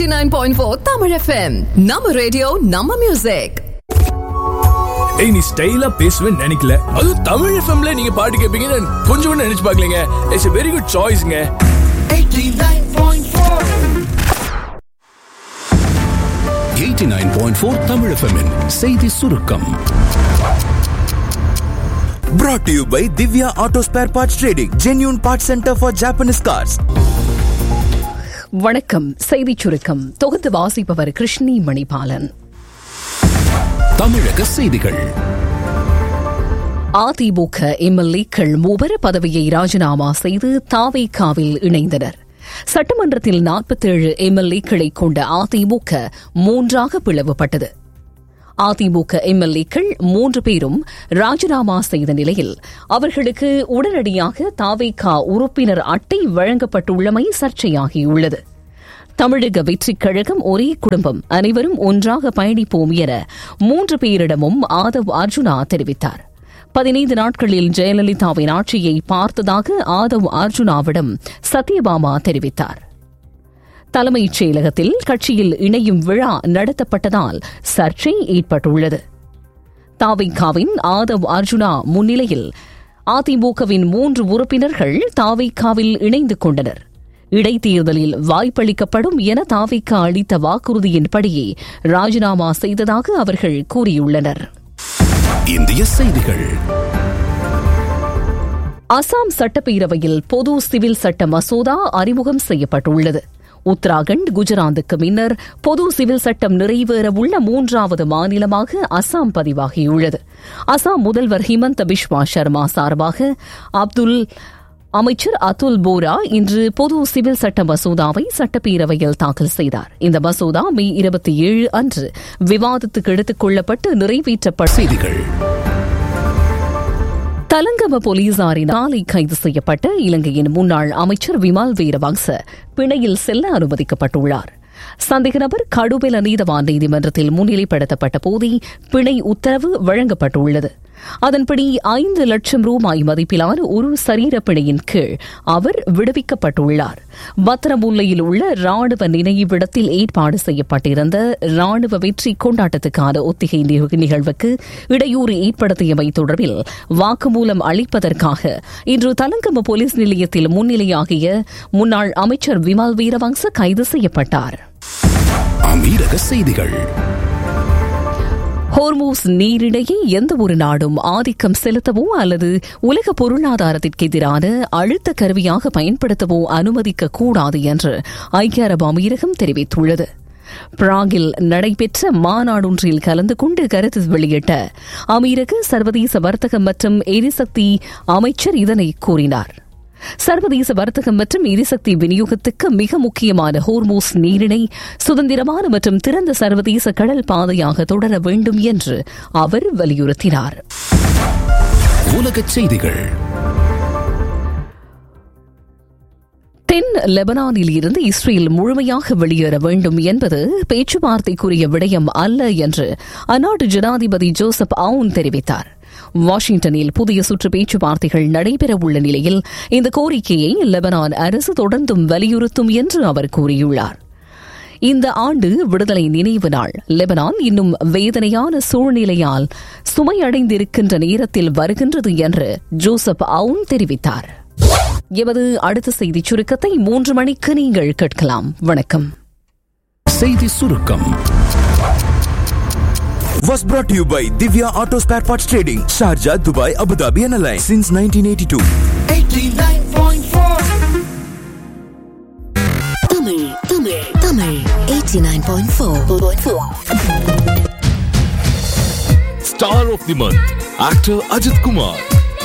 89.4 Tamil FM. நம்ம radio நம்ம music ஏய் நீ ஸ்டைலா பேசுவேன்னு நினைக்கல அதுவும் தமிழ் எஃப்எம்ல நீங்க பாட்டு கேட்பீங்கன்னு நான் கொஞ்சம் கூட நினைச்சு பார்க்கலங்க இட்ஸ் a வெரி குட் சாய்ஸ்ங்க 89.4 தமிழ் FM -இன் செய்தி சுருக்கம் Brought to you by Divya Auto Spare Parts Trading, genuine parts center for Japanese cars. வணக்கம் செய்திச் சுருக்கம் தொகுத்து வாசிப்பவர் கிருஷ்ணி மணிபாலன் தமிழக செய்திகள் அதிமுக எம்எல்ஏக்கள் மூவர் பதவியை ராஜினாமா செய்து தாவேகாவில் இணைந்தனர் சட்டமன்றத்தில் நாற்பத்தேழு எம்எல்ஏக்களை கொண்ட அதிமுக மூன்றாக பிளவுபட்டது அதிமுக எம்எல்ஏக்கள் மூன்று பேரும் ராஜினாமா செய்த நிலையில் அவர்களுக்கு உடனடியாக தாவேகா உறுப்பினர் அட்டை வழங்கப்பட்டுள்ளமை சர்ச்சையாகியுள்ளது தமிழக வெற்றிக் கழகம் ஒரே குடும்பம் அனைவரும் ஒன்றாக பயணிப்போம் என மூன்று பேரிடமும் ஆதவ் அர்ஜுனா தெரிவித்தார் பதினைந்து நாட்களில் ஜெயலலிதாவின் ஆட்சியை பார்த்ததாக ஆதவ் அர்ஜுனாவிடம் சத்யபாமா தெரிவித்தார் தலைமைச் செயலகத்தில் கட்சியில் இணையும் விழா நடத்தப்பட்டதால் சர்ச்சை ஏற்பட்டுள்ளது தாவிகாவின் ஆதவ் அர்ஜுனா முன்னிலையில் அதிமுகவின் மூன்று உறுப்பினர்கள் தாவிகாவில் இணைந்து கொண்டனர் இடைத்தேர்தலில் வாய்ப்பளிக்கப்படும் என தாவிகா அளித்த வாக்குறுதியின்படியே ராஜினாமா செய்ததாக அவர்கள் கூறியுள்ளனர் இந்திய செய்திகள் அசாம் சட்டப்பேரவையில் பொது சிவில் சட்ட மசோதா அறிமுகம் செய்யப்பட்டுள்ளது உத்தராகண்ட் குஜராத்துக்கு முன்னர் பொது சிவில் சட்டம் நிறைவேறவுள்ள மூன்றாவது மாநிலமாக அசாம் பதிவாகியுள்ளது அசாம் முதல்வர் ஹிமந்த பிஸ்வா சர்மா சார்பாக அப்துல் அமைச்சர் அதுல் போரா இன்று பொது சிவில் சட்ட மசோதாவை சட்டப்பேரவையில் தாக்கல் செய்தார் இந்த மசோதா மே இருபத்தி ஏழு அன்று விவாதத்துக்கு எடுத்துக் கொள்ளப்பட்டு நிறைவேற்றப்பட்ட செய்திகள் தலங்கம போலீசாரின் நாளை கைது செய்யப்பட்ட இலங்கையின் முன்னாள் அமைச்சர் விமல் வீரவங்ச பிணையில் செல்ல அனுமதிக்கப்பட்டுள்ளார் சந்தேக நபர் கடுபெல நீதவான் நீதிமன்றத்தில் முன்னிலைப்படுத்தப்பட்ட போதே பிணை உத்தரவு வழங்கப்பட்டுள்ளது அதன்படி ஐந்து லட்சம் ரூபாய் மதிப்பிலான ஒரு சரீர பிணையின் கீழ் அவர் விடுவிக்கப்பட்டுள்ளார் பத்திரமுல்லையில் உள்ள ராணுவ நினைவிடத்தில் ஏற்பாடு செய்யப்பட்டிருந்த ராணுவ வெற்றி கொண்டாட்டத்துக்கான ஒத்திகை நிகழ்வுக்கு இடையூறு ஏற்படுத்தியமை தொடர்பில் வாக்குமூலம் அளிப்பதற்காக இன்று தலங்கம போலீஸ் நிலையத்தில் முன்னிலையாகிய முன்னாள் அமைச்சர் விமல் வீரவங்ச கைது செய்யப்பட்டார் அமீரக செய்திகள் ஹோர்மூஸ் நீரிடையே எந்த ஒரு நாடும் ஆதிக்கம் செலுத்தவோ அல்லது உலக பொருளாதாரத்திற்கு எதிரான அழுத்த கருவியாக பயன்படுத்தவோ அனுமதிக்க கூடாது என்று ஐக்கிய அரபு அமீரகம் தெரிவித்துள்ளது பிராகில் நடைபெற்ற மாநாடொன்றில் கலந்து கொண்டு கருத்து வெளியிட்ட அமீரக சர்வதேச வர்த்தகம் மற்றும் எரிசக்தி அமைச்சர் இதனை கூறினார் சர்வதேச வர்த்தகம் மற்றும் எரிசக்தி விநியோகத்துக்கு மிக முக்கியமான ஹோர்மோஸ் நீரிணை சுதந்திரமான மற்றும் திறந்த சர்வதேச கடல் பாதையாக தொடர வேண்டும் என்று அவர் வலியுறுத்தினார் உலகச் செய்திகள் தென் லெபனானில் இருந்து இஸ்ரேல் முழுமையாக வெளியேற வேண்டும் என்பது பேச்சுவார்த்தைக்குரிய விடயம் அல்ல என்று அந்நாட்டு ஜனாதிபதி ஜோசப் அவுன் தெரிவித்தார் வாஷிங்டனில் புதிய சுற்று பேச்சுவார்த்தைகள் நடைபெறவுள்ள நிலையில் இந்த கோரிக்கையை லெபனான் அரசு தொடர்ந்தும் வலியுறுத்தும் என்று அவர் கூறியுள்ளார் இந்த ஆண்டு விடுதலை நினைவு நாள் லெபனான் இன்னும் வேதனையான சூழ்நிலையால் சுமையடைந்திருக்கின்ற நேரத்தில் வருகின்றது என்று ஜோசப் அவுன் தெரிவித்தார் எமது அடுத்த செய்திச் சுருக்கத்தை மூன்று மணிக்கு நீங்கள் கேட்கலாம் வணக்கம் செய்தி சுருக்கம் Was brought to you by Divya Auto Spare Parts Trading, Sharjah, Dubai, Abu Dhabi, and Alliance since 1982. Tamil Tamil Tamil 89.4 Star of the month, actor Ajit Kumar.